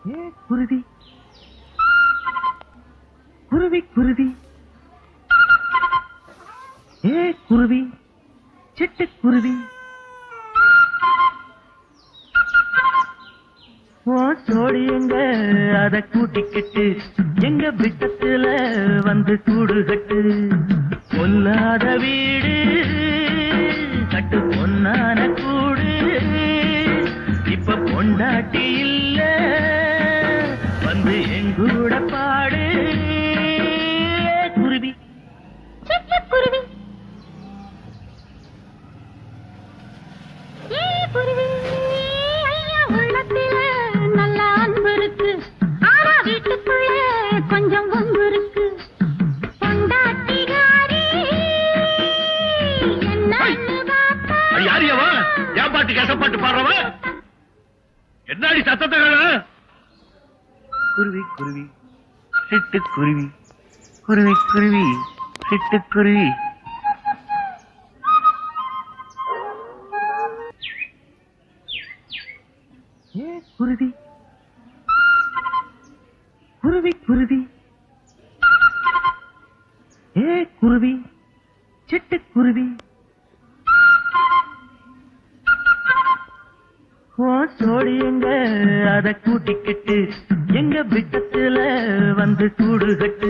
ஏ குருவி குருவி குருவி ஏ குருவி சிட்டுக்குருவி ஓ சோடி எங்க அத கூட்டிக்கிட்டு எங்க விட்டத்துல வந்து கூடு கட்டு பொல்லாத வீடு கட்டு பொன்னான கூடு இப்ப பொண்டாட்டி இல்ல வந்து எங்கூட பாடு குருவி சிட்டுக்குருவி ஏ குருவி ஐயா உள்ளத்தில நல்ல அன்பு இருக்கு ஆனா வீட்டுக்குள்ள கொஞ்சம் வம்பு இருக்கு பொண்டாட்டிகாரி என்னன்னு பார்த்தா அது யாரு அவ ஏன் பாட்டு கசப்பாட்டு பாடுறவ என்னாடி சத்தத்தை காணோம்? குருவி குருவி சிட்டுக்குருவி குருவி குருவி சிட்டுக்குருவி ஏ குருவி குருவி குருவி ஏ குருவி சிட்டுக்குருவி ஓ சோடி எங்க அத கூட்டிக்கிட்டு எங்க விட்டத்துல வந்து கூடு கட்டு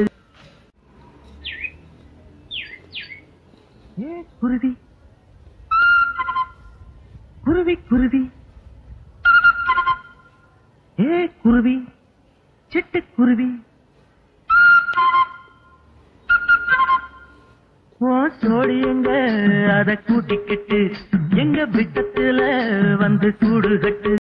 ஏ குருவி குருவி குருவி